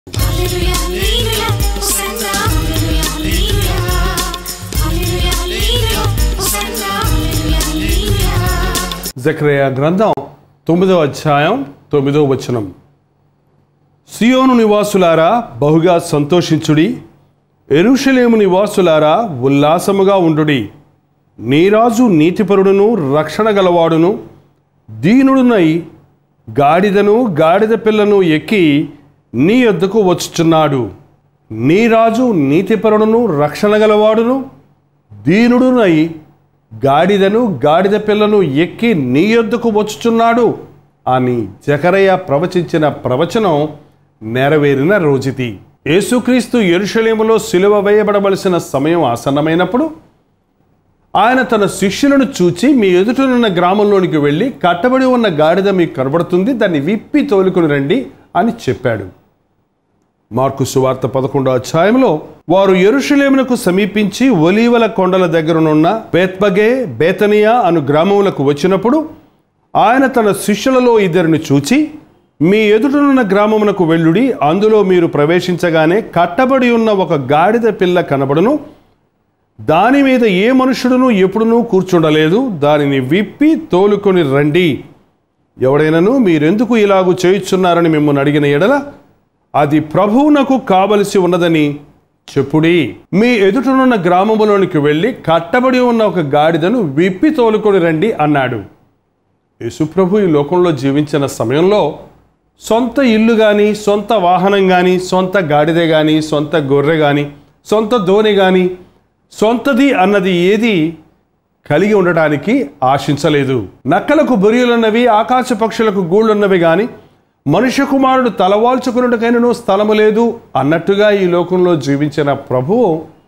Hallelujah, hallelujah, Hosanna, hallelujah, hallelujah. Hallelujah, hallelujah, Hosanna, hallelujah, hallelujah. జక్రయ గ్రంథం తొమ్మిదవ అధ్యాయం తొమ్మిదవ వచనం సియోను నివాసులారా బహుగా సంతోషించుడి ఎరుషలేము నివాసులారా ఉల్లాసముగా ఉండుడి నీరాజు నీతిపరుడును రక్షణ గలవాడును దీనుడునై గాడిదను గాడిద పిల్లను ఎక్కి నీ యొద్దకు వచ్చుచున్నాడు నీరాజు నీతిపరుడును రక్షణ గలవాడును దీనుడునై గాడిదను గాడిద పిల్లను ఎక్కి నీ యొద్దకు వచ్చుచున్నాడు అని జకరయ్య ప్రవచించిన ప్రవచనం నెరవేరిన రోజుది యేసుక్రీస్తు ఎరుషలేములో సిలువ వేయబడవలసిన సమయం ఆసన్నమైనప్పుడు ఆయన తన శిష్యులను చూచి మీ ఎదుటనున్న గ్రామంలోనికి వెళ్ళి కట్టబడి ఉన్న గాడిద మీకు కనబడుతుంది దాన్ని విప్పి తోలుకుని రండి అని చెప్పాడు మార్కు సువార్త పదకొండో అధ్యాయంలో వారు ఎరుషలేమునకు సమీపించి ఒలీవల కొండల దగ్గరనున్న బేత్బగే బేతనియా అను గ్రామములకు వచ్చినప్పుడు ఆయన తన శిష్యులలో ఇద్దరిని చూచి మీ ఎదుటనున్న గ్రామమునకు వెళ్ళుడి అందులో మీరు ప్రవేశించగానే కట్టబడి ఉన్న ఒక గాడిద పిల్ల కనబడును దాని మీద ఏ మనుషుడును ఎప్పుడునూ కూర్చుండలేదు దానిని విప్పి తోలుకొని రండి ఎవడైనను మీరెందుకు ఇలాగు చేయుచున్నారని మిమ్మల్ని అడిగిన ఎడల అది ప్రభువునకు కావలసి ఉన్నదని చెప్పుడి మీ ఎదుటనున్న గ్రామములోనికి వెళ్ళి కట్టబడి ఉన్న ఒక గాడిదను విప్పి తోలుకొని రండి అన్నాడు యేసుప్రభు ఈ లోకంలో జీవించిన సమయంలో సొంత ఇల్లు కానీ సొంత వాహనం కానీ సొంత గాడిద కానీ సొంత గొర్రె కానీ సొంత దోణి కానీ సొంతది అన్నది ఏది కలిగి ఉండటానికి ఆశించలేదు నక్కలకు బొరియలున్నవి ఆకాశ పక్షులకు గూళ్ళున్నవి గాని మనుష్య కుమారుడు తలవాల్చుకున్నట్టుకైనను స్థలము లేదు అన్నట్టుగా ఈ లోకంలో జీవించిన ప్రభువు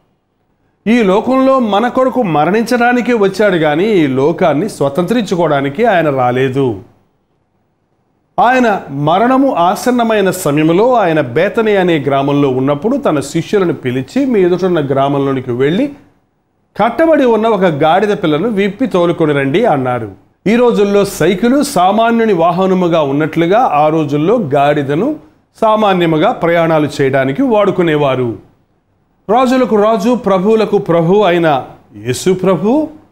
ఈ లోకంలో మన కొరకు మరణించడానికి వచ్చాడు కానీ ఈ లోకాన్ని స్వతంత్రించుకోవడానికి ఆయన రాలేదు ఆయన మరణము ఆసన్నమైన సమయంలో ఆయన బేతని అనే గ్రామంలో ఉన్నప్పుడు తన శిష్యులను పిలిచి మీ ఎదుటున్న గ్రామంలోనికి వెళ్ళి కట్టబడి ఉన్న ఒక గాడిద పిల్లను విప్పి తోలుకొని రండి అన్నారు ఈ రోజుల్లో సైకిలు సామాన్యుని వాహనముగా ఉన్నట్లుగా ఆ రోజుల్లో గాడిదను సామాన్యముగా ప్రయాణాలు చేయడానికి వాడుకునేవారు రాజులకు రాజు ప్రభువులకు ప్రభు అయిన యేసు ప్రభు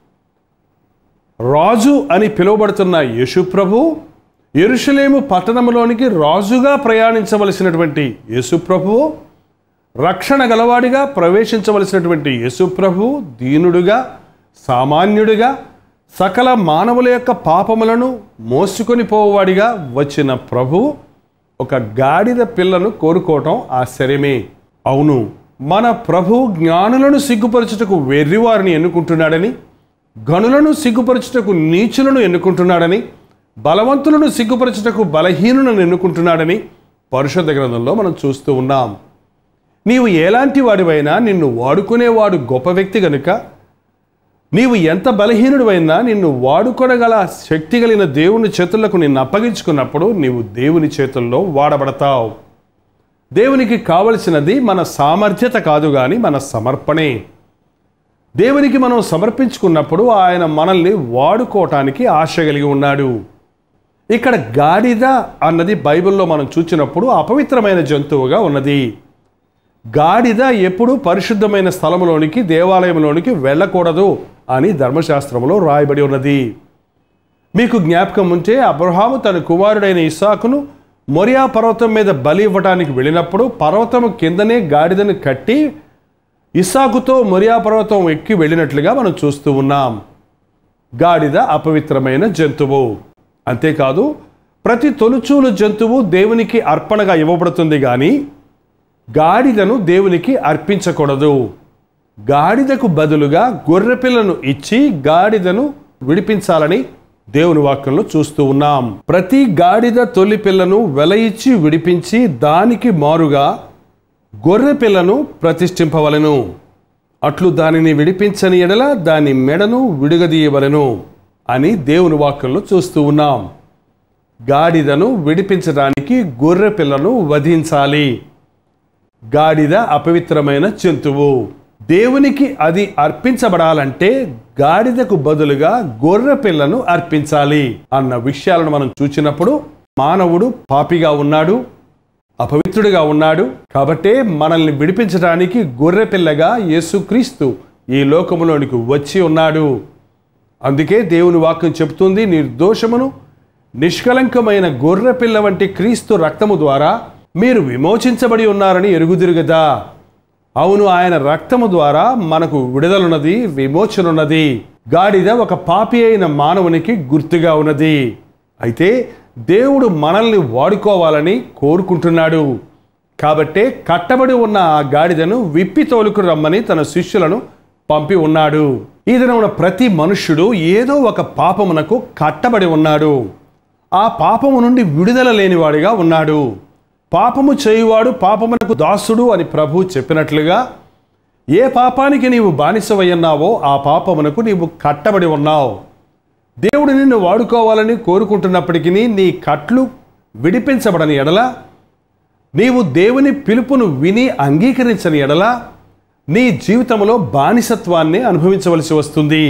రాజు అని పిలువబడుతున్న యేసు ప్రభు ఎరుషలేము పట్టణంలోనికి రాజుగా ప్రయాణించవలసినటువంటి యేసు ప్రభువు రక్షణ గలవాడిగా ప్రవేశించవలసినటువంటి యేసు ప్రభు దీనుడుగా సామాన్యుడిగా సకల మానవుల యొక్క పాపములను మోసుకొని పోవాడిగా వచ్చిన ప్రభువు ఒక గాడిద పిల్లను కోరుకోవటం ఆశ్చర్యమే అవును మన ప్రభు జ్ఞానులను సిగ్గుపరచుటకు వెర్రివారిని ఎన్నుకుంటున్నాడని గనులను సిగ్గుపరచుటకు నీచులను ఎన్నుకుంటున్నాడని బలవంతులను సిగ్గుపరచుటకు బలహీనులను ఎన్నుకుంటున్నాడని పరిశుద్ధ గ్రంథంలో మనం చూస్తూ ఉన్నాం నీవు ఎలాంటి వాడివైనా నిన్ను వాడుకునేవాడు గొప్ప వ్యక్తి గనుక నీవు ఎంత బలహీనుడివైనా నిన్ను వాడుకొనగల శక్తి కలిగిన దేవుని చేతులకు నిన్ను అప్పగించుకున్నప్పుడు నీవు దేవుని చేతుల్లో వాడబడతావు దేవునికి కావలసినది మన సామర్థ్యత కాదు కానీ మన సమర్పణే దేవునికి మనం సమర్పించుకున్నప్పుడు ఆయన మనల్ని వాడుకోవటానికి ఆశ కలిగి ఉన్నాడు ఇక్కడ గాడిద అన్నది బైబిల్లో మనం చూచినప్పుడు అపవిత్రమైన జంతువుగా ఉన్నది గాడిద ఎప్పుడు పరిశుద్ధమైన స్థలంలోనికి దేవాలయంలోనికి వెళ్ళకూడదు అని ధర్మశాస్త్రంలో రాయబడి ఉన్నది మీకు జ్ఞాపకం ఉంటే అబ్రహాము తన కుమారుడైన ఇస్సాకును మొరియా పర్వతం మీద బలి ఇవ్వటానికి వెళ్ళినప్పుడు పర్వతం కిందనే గాడిదను కట్టి ఇస్సాకుతో మొరియా పర్వతం ఎక్కి వెళ్ళినట్లుగా మనం చూస్తూ ఉన్నాం గాడిద అపవిత్రమైన జంతువు అంతేకాదు ప్రతి తొలుచూలు జంతువు దేవునికి అర్పణగా ఇవ్వబడుతుంది కానీ గాడిదను దేవునికి అర్పించకూడదు గాడిదకు బదులుగా గొర్రెపిల్లను ఇచ్చి గాడిదను విడిపించాలని దేవుని వాక్యంలో చూస్తూ ఉన్నాం ప్రతి గాడిద తొలి పిల్లను వెల ఇచ్చి విడిపించి దానికి మారుగా గొర్రె పిల్లను ప్రతిష్ఠింపవలెను అట్లు దానిని విడిపించని ఎడల దాని మెడను విడుగదీయవలెను అని దేవుని వాక్యంలో చూస్తూ ఉన్నాం గాడిదను విడిపించడానికి గొర్రె పిల్లను వధించాలి గాడిద అపవిత్రమైన జంతువు దేవునికి అది అర్పించబడాలంటే గాడిదకు బదులుగా గొర్రె పిల్లను అర్పించాలి అన్న విషయాలను మనం చూచినప్పుడు మానవుడు పాపిగా ఉన్నాడు అపవిత్రుడిగా ఉన్నాడు కాబట్టే మనల్ని విడిపించడానికి గొర్రె పిల్లగా యేసుక్రీస్తు ఈ లోకములోనికి వచ్చి ఉన్నాడు అందుకే దేవుని వాక్యం చెబుతుంది నిర్దోషమును నిష్కలంకమైన గొర్రె పిల్ల వంటి క్రీస్తు రక్తము ద్వారా మీరు విమోచించబడి ఉన్నారని ఎరుగుదిరుగదా అవును ఆయన రక్తము ద్వారా మనకు విడుదలున్నది విమోచనున్నది గాడిద ఒక పాపి అయిన మానవునికి గుర్తుగా ఉన్నది అయితే దేవుడు మనల్ని వాడుకోవాలని కోరుకుంటున్నాడు కాబట్టే కట్టబడి ఉన్న ఆ గాడిదను విప్పి తోలుకు రమ్మని తన శిష్యులను పంపి ఉన్నాడు ఈ దినమున ప్రతి మనుష్యుడు ఏదో ఒక పాపమునకు కట్టబడి ఉన్నాడు ఆ పాపము నుండి విడుదల లేనివాడిగా ఉన్నాడు పాపము చేయువాడు పాపమునకు దాసుడు అని ప్రభు చెప్పినట్లుగా ఏ పాపానికి నీవు బానిసవయ్యున్నావో ఆ పాపమునకు నీవు కట్టబడి ఉన్నావు దేవుడు నిన్ను వాడుకోవాలని కోరుకుంటున్నప్పటికీ నీ కట్లు విడిపించబడని ఎడల నీవు దేవుని పిలుపును విని అంగీకరించని ఎడల నీ జీవితంలో బానిసత్వాన్ని అనుభవించవలసి వస్తుంది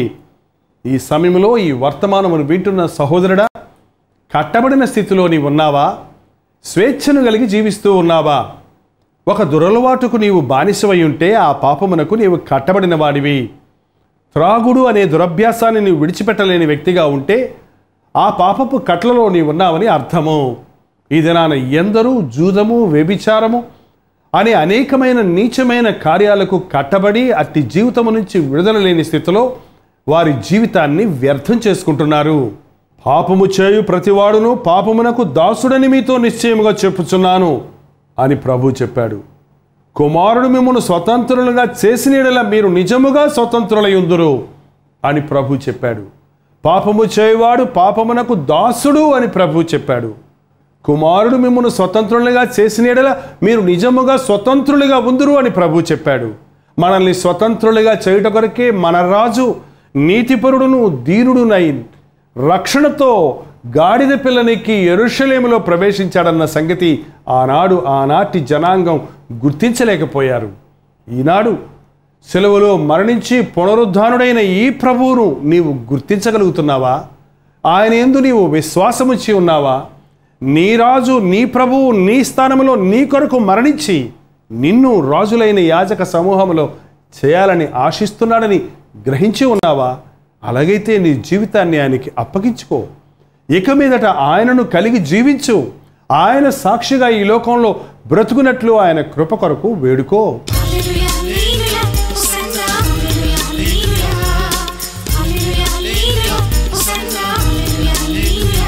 ఈ సమయంలో ఈ వర్తమానమును వింటున్న సహోదరుడా కట్టబడిన స్థితిలో నీవు ఉన్నావా స్వేచ్ఛను కలిగి జీవిస్తూ ఉన్నావా ఒక దురలవాటుకు నీవు బానిసవై ఉంటే ఆ పాపమునకు నీవు కట్టబడిన వాడివి త్రాగుడు అనే దురభ్యాసాన్ని నీవు విడిచిపెట్టలేని వ్యక్తిగా ఉంటే ఆ పాపపు కట్లలో నీవు ఉన్నావని అర్థము ఈ దినాన ఎందరూ జూదము వ్యభిచారము అనే అనేకమైన నీచమైన కార్యాలకు కట్టబడి అట్టి జీవితము నుంచి విడుదల లేని స్థితిలో వారి జీవితాన్ని వ్యర్థం చేసుకుంటున్నారు పాపము చేయు ప్రతివాడును పాపమునకు దాసుడని మీతో నిశ్చయముగా చెప్పుచున్నాను అని ప్రభు చెప్పాడు కుమారుడు మిమ్మల్ని స్వతంత్రులుగా చేసిన యెడల మీరు నిజముగా స్వతంత్రులయుందురు అని ప్రభు చెప్పాడు పాపము చేయువాడు పాపమునకు దాసుడు అని ప్రభు చెప్పాడు కుమారుడు మిమ్మల్ని స్వతంత్రులుగా చేసిన యెడల మీరు నిజముగా స్వతంత్రులుగా ఉందురు అని ప్రభు చెప్పాడు మనల్ని స్వతంత్రులుగా చేయుట కొరకే మన రాజు నీతిపరుడును దీనుడునై రక్షణతో గాడిద పిల్లనికి ఎరుషలేములో ప్రవేశించాడన్న సంగతి ఆనాడు ఆనాటి జనాంగం గుర్తించలేకపోయారు ఈనాడు సెలవులో మరణించి పునరుద్ధానుడైన ఈ ప్రభువును నీవు గుర్తించగలుగుతున్నావా ఆయన ఎందు నీవు విశ్వాసముచ్చి ఉన్నావా నీ రాజు నీ ప్రభువు నీ స్థానంలో నీ కొరకు మరణించి నిన్ను రాజులైన యాజక సమూహంలో చేయాలని ఆశిస్తున్నాడని గ్రహించి ఉన్నావా అలాగైతే నీ జీవితాన్ని ఆయనకి అప్పగించుకో ఇక మీదట ఆయనను కలిగి జీవించు ఆయన సాక్షిగా ఈ లోకంలో బ్రతుకున్నట్లు ఆయన కృప కొరకు వేడుకో హల్లెలూయా హల్లెలూయా హోసన్నా హల్లెలూయా హల్లెలూయా హల్లెలూయా హల్లెలూయా హోసన్నా హల్లెలూయా హల్లెలూయా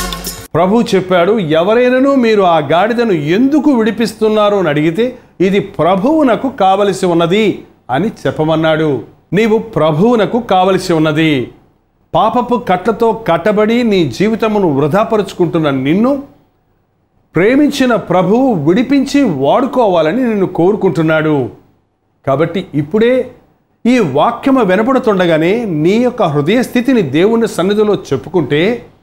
ప్రభు చెప్పాడు ఎవరైనాను మీరు ఆ గాడిదను ఎందుకు విడిపిస్తున్నారు అని అడిగితే ఇది ప్రభువునకు కావలసి ఉన్నది అని చెప్పమన్నాడు నీవు ప్రభువునకు కావలసి ఉన్నది పాపపు కట్లతో కట్టబడి నీ జీవితమును వృధాపరుచుకుంటున్న నిన్ను ప్రేమించిన ప్రభువు విడిపించి వాడుకోవాలని నిన్ను కోరుకుంటున్నాడు కాబట్టి ఇప్పుడే ఈ వాక్యము వినపడుతుండగానే నీ యొక్క హృదయ స్థితిని దేవుని సన్నిధిలో చెప్పుకుంటే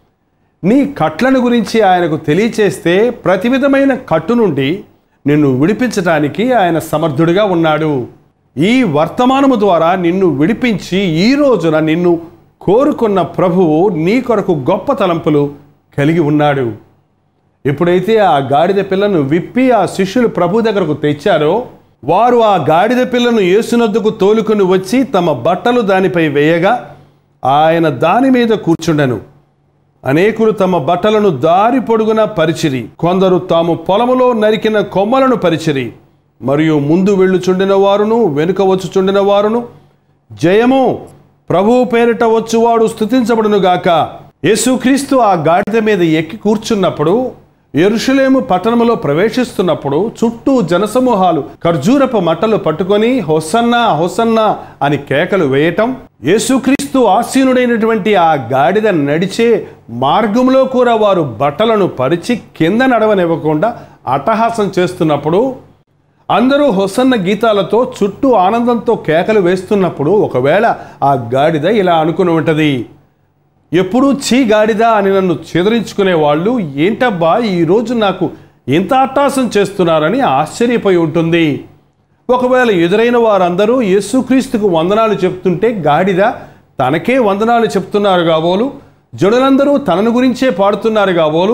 నీ కట్లను గురించి ఆయనకు తెలియచేస్తే ప్రతి విధమైన కట్టు నుండి నిన్ను విడిపించటానికి ఆయన సమర్థుడిగా ఉన్నాడు ఈ వర్తమానము ద్వారా నిన్ను విడిపించి ఈ రోజున నిన్ను కోరుకున్న ప్రభువు నీ కొరకు గొప్ప తలంపులు కలిగి ఉన్నాడు ఎప్పుడైతే ఆ గాడిద పిల్లను విప్పి ఆ శిష్యులు ప్రభు దగ్గరకు తెచ్చారో వారు ఆ గాడిద పిల్లను యేసునద్దుకు తోలుకొని వచ్చి తమ బట్టలు దానిపై వేయగా ఆయన దాని మీద కూర్చుండెను అనేకులు తమ బట్టలను దారి పొడుగున పరిచిరి కొందరు తాము పొలములో నరికిన కొమ్మలను పరిచిరి మరియు ముందు వెళ్ళుచుండిన వారును వెనుక వచ్చుచుండిన వారును జయము ప్రభువు పేరిట వచ్చువాడు స్థుతించబడును గాక యేసుక్రీస్తు ఆ గాడిద మీద ఎక్కి కూర్చున్నప్పుడు ఎరుషలేము పట్టణములో ప్రవేశిస్తున్నప్పుడు చుట్టూ జనసమూహాలు ఖర్జూరపు మట్టలు పట్టుకొని హొసన్నా హొసన్నా అని కేకలు వేయటం యేసుక్రీస్తు ఆసీనుడైనటువంటి ఆ గాడిద నడిచే మార్గంలో కూడా వారు బట్టలను పరిచి కింద నడవనివ్వకుండా అట్టహాసం చేస్తున్నప్పుడు అందరూ హొసన్న గీతాలతో చుట్టూ ఆనందంతో కేకలు వేస్తున్నప్పుడు ఒకవేళ ఆ గాడిద ఇలా అనుకుని ఉంటది ఎప్పుడూ చీ గాడిదా అని నన్ను చెదరించుకునే వాళ్ళు ఏంటబ్బా ఈరోజు నాకు ఇంత అట్టాసం చేస్తున్నారని ఆశ్చర్యపోయి ఉంటుంది ఒకవేళ ఎదురైన వారందరూ యేసుక్రీస్తుకు వందనాలు చెప్తుంటే గాడిద తనకే వందనాలు చెప్తున్నారు కాబోలు జనులందరూ తనను గురించే పాడుతున్నారు కాబోలు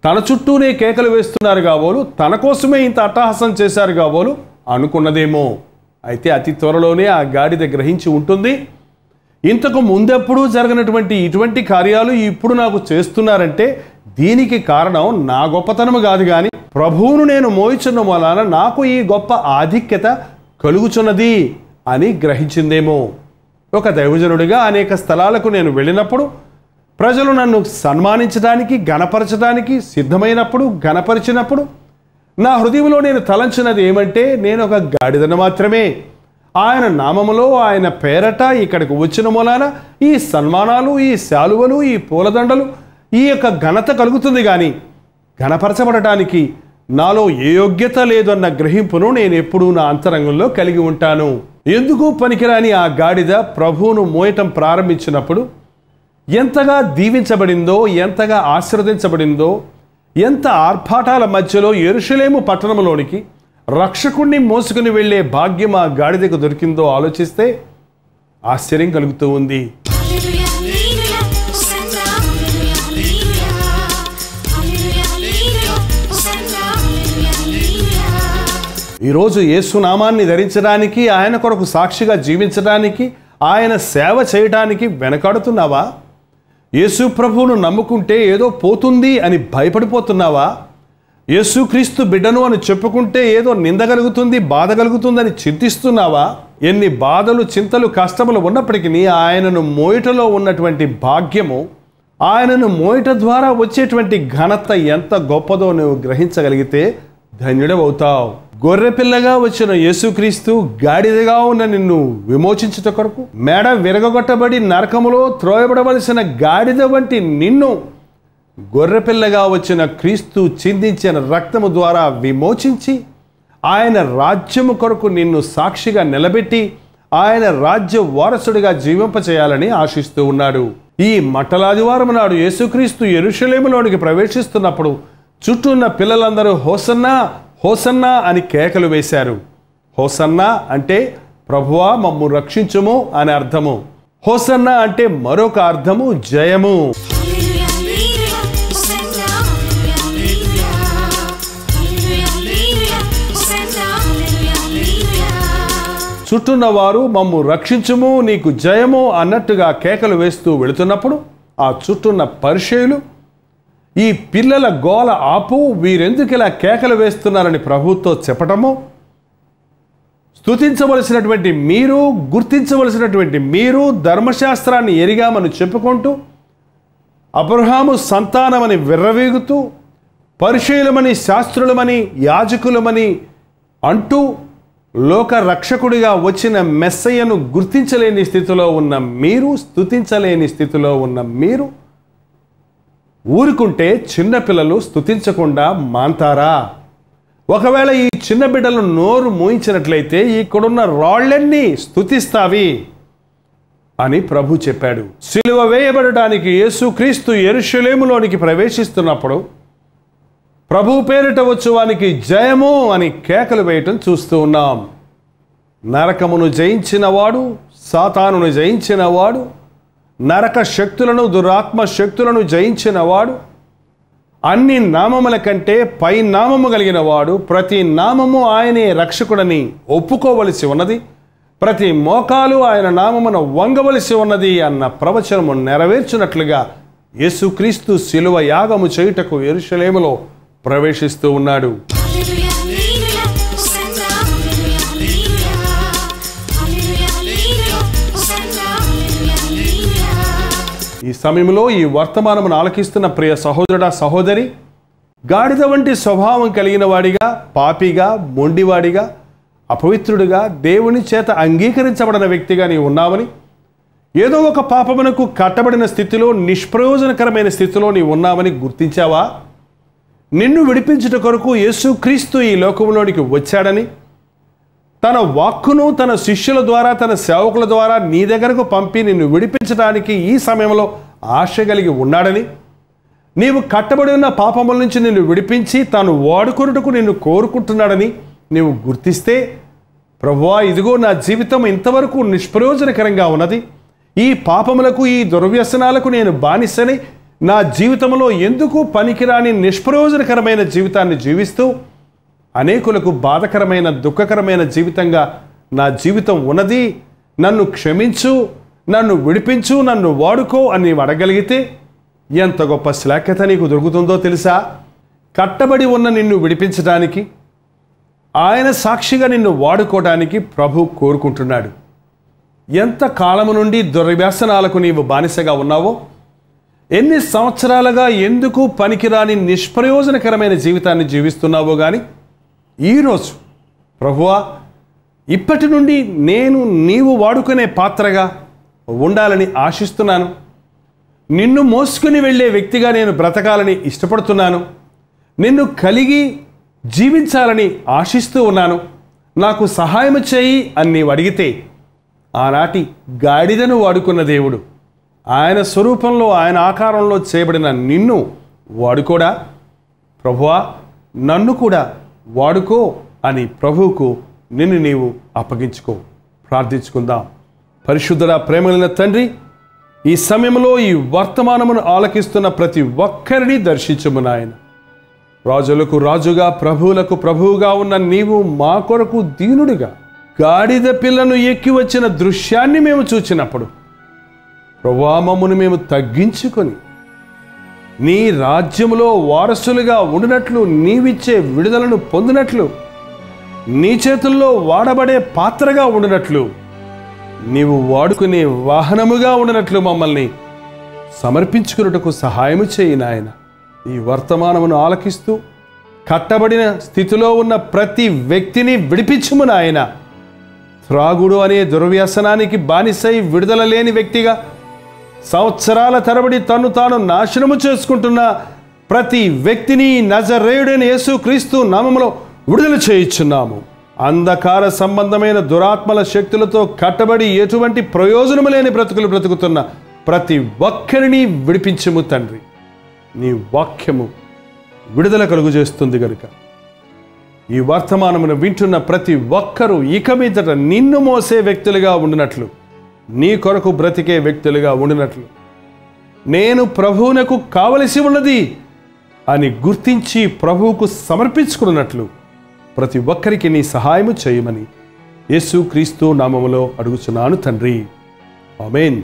తన చుట్టూనే కేకలు వేస్తున్నారు కాబోలు తన కోసమే ఇంత అట్టహాసం చేశారు కాబోలు అనుకున్నదేమో అయితే అతి త్వరలోనే ఆ గాడిద గ్రహించి ఉంటుంది ఇంతకు ముందెప్పుడూ జరగనటువంటి ఇటువంటి కార్యాలు ఇప్పుడు నాకు చేస్తున్నారంటే దీనికి కారణం నా గొప్పతనము కాదు కానీ ప్రభువును నేను మోయిచున్న వలన నాకు ఈ గొప్ప ఆధిక్యత కలుగుచున్నది అని గ్రహించిందేమో ఒక దైవజనుడిగా అనేక స్థలాలకు నేను వెళ్ళినప్పుడు ప్రజలు నన్ను సన్మానించడానికి గణపరచడానికి సిద్ధమైనప్పుడు గణపరిచినప్పుడు నా హృదయంలో నేను తలంచినది ఏమంటే నేను ఒక గాడిదను మాత్రమే ఆయన నామములో ఆయన పేరట ఇక్కడికి వచ్చిన మూలాన ఈ సన్మానాలు ఈ శాలువలు ఈ పూలదండలు ఈ యొక్క ఘనత కలుగుతుంది కానీ ఘనపరచబడటానికి నాలో ఏ యోగ్యత లేదన్న గ్రహింపును నేను ఎప్పుడూ నా అంతరంగంలో కలిగి ఉంటాను ఎందుకు పనికిరాని ఆ గాడిద ప్రభువును మోయటం ప్రారంభించినప్పుడు ఎంతగా దీవించబడిందో ఎంతగా ఆశీర్వదించబడిందో ఎంత ఆర్భాటాల మధ్యలో ఎరుషలేము పట్టణంలోనికి రక్షకుణ్ణి మోసుకుని వెళ్ళే భాగ్యం ఆ గాడిదకు దొరికిందో ఆలోచిస్తే ఆశ్చర్యం కలుగుతూ ఉంది Hallelujah, hallelujah, Hosanna, hallelujah, hallelujah. Hallelujah, hallelujah, Hosanna, hallelujah, hallelujah. ఈరోజు యేసునామాన్ని ధరించడానికి ఆయన కొరకు సాక్షిగా జీవించడానికి ఆయన సేవ చేయడానికి వెనకాడుతున్నావా యేసు ప్రభువును నమ్ముకుంటే ఏదో పోతుంది అని భయపడిపోతున్నావా యేసుక్రీస్తు బిడ్డను అని చెప్పుకుంటే ఏదో నింద కలుగుతుంది బాధ కలుగుతుందని చింతిస్తున్నావా ఎన్ని బాధలు చింతలు కష్టములు ఉన్నప్పటికీ ఆయనను మోయటలో ఉన్నటువంటి భాగ్యము ఆయనను మోయట ద్వారా వచ్చేటువంటి ఘనత ఎంత గొప్పదో నువ్వు గ్రహించగలిగితే ధన్యుడవవుతావు గొర్రెపిల్లగా వచ్చిన యేసుక్రీస్తు గాడిదగా ఉన్న నిన్ను విమోచించుట కొరకు మెడ విరగొట్టబడి నరకములో త్రోయబడవలసిన గాడిద వంటి నిన్ను గొర్రెపిల్లగా వచ్చిన క్రీస్తు చిందించిన రక్తము ద్వారా విమోచించి ఆయన రాజ్యము కొరకు నిన్ను సాక్షిగా నిలబెట్టి ఆయన రాజ్య వారసుడిగా జీవింపచేయాలని ఆశిస్తూ ఉన్నాడు ఈ మట్టలాదివారం నాడు యేసుక్రీస్తు ఎరుషలేములోనికి ప్రవేశిస్తున్నప్పుడు చుట్టూ ఉన్న పిల్లలందరూ హోసన్నా హోసన్నా అని కేకలు వేశారు హోసన్నా అంటే ప్రభువా మమ్ము రక్షించుము అని అర్థము హోసన్నా అంటే మరొక అర్థము జయము Hallelujah, hallelujah, Hosanna, hallelujah, hallelujah. Hallelujah, hallelujah, Hosanna, hallelujah, hallelujah. చుట్టూన్న వారు మమ్ము రక్షించుము నీకు జయము అన్నట్టుగా కేకలు వేస్తూ వెళుతున్నప్పుడు ఆ చుట్టూన్న పరిచయులు ఈ పిల్లల గోల ఆపు వీరెందుకు ఇలా కేకలు వేస్తున్నారని ప్రభుతో చెప్పటము స్తుతించవలసినటువంటి మీరు గుర్తించవలసినటువంటి మీరు ధర్మశాస్త్రాన్ని ఎరిగామని చెప్పుకుంటూ అబ్రహాము సంతానమని విర్రవీగుతూ పరిశీలమని శాస్త్రులమని యాజకులమని అంటూ లోక రక్షకుడిగా వచ్చిన మెస్సయ్యను గుర్తించలేని స్థితిలో ఉన్న మీరు స్తుతించలేని స్థితిలో ఉన్న మీరు ఊరుకుంటే చిన్నపిల్లలు స్తుతించకుండా మాంతారా ఒకవేళ ఈ చిన్న బిడ్డలు నోరు మూయించినట్లయితే ఇక్కడున్న రాళ్ళన్నీ స్తుతిస్తావి అని ప్రభు చెప్పాడు సిలువ వేయబడటానికి యేసుక్రీస్తు ఎరుషలేములోనికి ప్రవేశిస్తున్నప్పుడు ప్రభు పేరిట వచ్చువానికి జయము అని కేకలు వేయటం చూస్తూ ఉన్నాం నరకమును జయించినవాడు సాతానును జయించినవాడు నరక శక్తులను దురాత్మ శక్తులను జయించినవాడు అన్ని నామముల కంటే పై నామము కలిగిన వాడు ప్రతి నామము ఆయనే రక్షకుడని ఒప్పుకోవలసి ఉన్నది ప్రతి మోకాలు ఆయన నామమున వంగవలసి ఉన్నది అన్న ప్రవచనము నెరవేర్చినట్లుగా యేసుక్రీస్తు శిలువ యాగము చేయుటకు ఎరుషలేములో ప్రవేశిస్తూ ఉన్నాడు Hallelujah, hallelujah, Hosanna, hallelujah, hallelujah. Hallelujah, hallelujah, Hosanna, hallelujah, hallelujah. ఈ సమయంలో ఈ వర్తమానమును ఆలకిస్తున్న ప్రియ సహోదరుడా సహోదరి గాడిద వంటి స్వభావం కలిగిన వాడిగా పాపిగా మొండివాడిగా అపవిత్రుడిగా దేవుని చేత అంగీకరించబడిన వ్యక్తిగా నీవు ఉన్నావని ఏదో ఒక పాపమునకు కట్టబడిన స్థితిలో నిష్ప్రయోజనకరమైన స్థితిలో నీవు ఉన్నావని గుర్తించావా నిన్ను విడిపించుట కొరకు యేసుక్రీస్తు ఈ లోకంలోనికి వచ్చాడని తన వాక్కును తన శిష్యుల ద్వారా తన సేవకుల ద్వారా నీ దగ్గరకు పంపి నిన్ను విడిపించడానికి ఈ సమయంలో ఆశ కలిగి ఉన్నాడని నీవు కట్టబడి ఉన్న పాపముల నుంచి నిన్ను విడిపించి తాను వాడుకొనుటకు నిన్ను కోరుకుంటున్నాడని నీవు గుర్తిస్తే ప్రభువా ఇదిగో నా జీవితం ఇంతవరకు నిష్ప్రయోజనకరంగా ఉన్నది ఈ పాపములకు ఈ దుర్వ్యసనాలకు నేను బానిసని నా జీవితంలో ఎందుకు పనికిరాని నిష్ప్రయోజనకరమైన జీవితాన్ని జీవిస్తూ అనేకులకు బాధకరమైన దుఃఖకరమైన జీవితంగా నా జీవితం ఉన్నది నన్ను క్షమించు నన్ను విడిపించు నన్ను వాడుకో అని నీవు అడగలిగితే ఎంత గొప్ప శ్లాఖ్యత నీకు దొరుకుతుందో తెలుసా కట్టబడి ఉన్న నిన్ను విడిపించడానికి ఆయన సాక్షిగా నిన్ను వాడుకోవడానికి ప్రభు కోరుకుంటున్నాడు ఎంత కాలము నుండి దుర్వ్యసనాలకు నీవు బానిసగా ఉన్నావో ఎన్ని సంవత్సరాలుగా ఎందుకు పనికిరాని నిష్ప్రయోజనకరమైన జీవితాన్ని జీవిస్తున్నావో కానీ ఈరోజు ప్రభువా ఇప్పటి నుండి నేను నీవు వాడుకునే పాత్రగా ఉండాలని ఆశిస్తున్నాను నిన్ను మోసుకుని వెళ్ళే వ్యక్తిగా నేను బ్రతకాలని ఇష్టపడుతున్నాను నిన్ను కలిగి జీవించాలని ఆశిస్తూ ఉన్నాను నాకు సహాయం చేయి అని నీవు అడిగితే ఆనాటి గాడిదను వాడుకున్న దేవుడు ఆయన స్వరూపంలో ఆయన ఆకారంలో చేయబడిన నిన్ను వాడుకోడా ప్రభువా నన్ను కూడా వాడుకో అని ప్రభువుకు నిన్ను నీవు అప్పగించుకో ప్రార్థించుకుందాం పరిశుద్ధుడ ప్రేమలిన తండ్రి ఈ సమయంలో ఈ వర్తమానమును ఆలకిస్తున్న ప్రతి ఒక్కరిని దర్శించము నాయన రాజులకు రాజుగా ప్రభువులకు ప్రభువుగా ఉన్న నీవు మా కొరకు దీనుడిగా గాడిద పిల్లను ఎక్కి వచ్చిన దృశ్యాన్ని మేము చూచినప్పుడు ప్రభామమును మేము తగ్గించుకొని నీ రాజ్యములో వారసులుగా ఉండినట్లు నీవిచ్చే విడుదలను పొందినట్లు నీ చేతుల్లో వాడబడే పాత్రగా ఉండినట్లు నీవు వాడుకునే వాహనముగా ఉండినట్లు మమ్మల్ని సమర్పించుకున్నటకు సహాయము చేయి నాయన ఈ వర్తమానమును ఆలకిస్తూ కట్టబడిన స్థితిలో ఉన్న ప్రతి వ్యక్తిని విడిపించుము నాయన త్రాగుడు అనే దుర్వ్యసనానికి బానిసై విడుదల లేని వ్యక్తిగా సంవత్సరాల తరబడి తను తాను నాశనము చేసుకుంటున్న ప్రతి వ్యక్తిని నజరేయుడైన యేసు క్రీస్తు నామములో విడుదల చేయించున్నాము అంధకార సంబంధమైన దురాత్మల శక్తులతో కట్టబడి ఎటువంటి ప్రయోజనము లేని బ్రతుకులు బ్రతుకుతున్న ప్రతి ఒక్కరిని విడిపించుము తండ్రి నీ వాక్యము విడుదల కలుగు చేస్తుంది గనుక ఈ వర్తమానమును వింటున్న ప్రతి ఒక్కరూ ఇక మీదట నిన్ను మోసే వ్యక్తులుగా ఉండినట్లు నీ కొరకు బ్రతికే వ్యక్తులుగా ఉండినట్లు నేను ప్రభువునకు కావలసి ఉన్నది అని గుర్తించి ప్రభువుకు సమర్పించుకున్నట్లు ప్రతి ఒక్కరికి నీ సహాయము చేయమని యేసు క్రీస్తు నామములో అడుగుచున్నాను తండ్రి ఆమేన్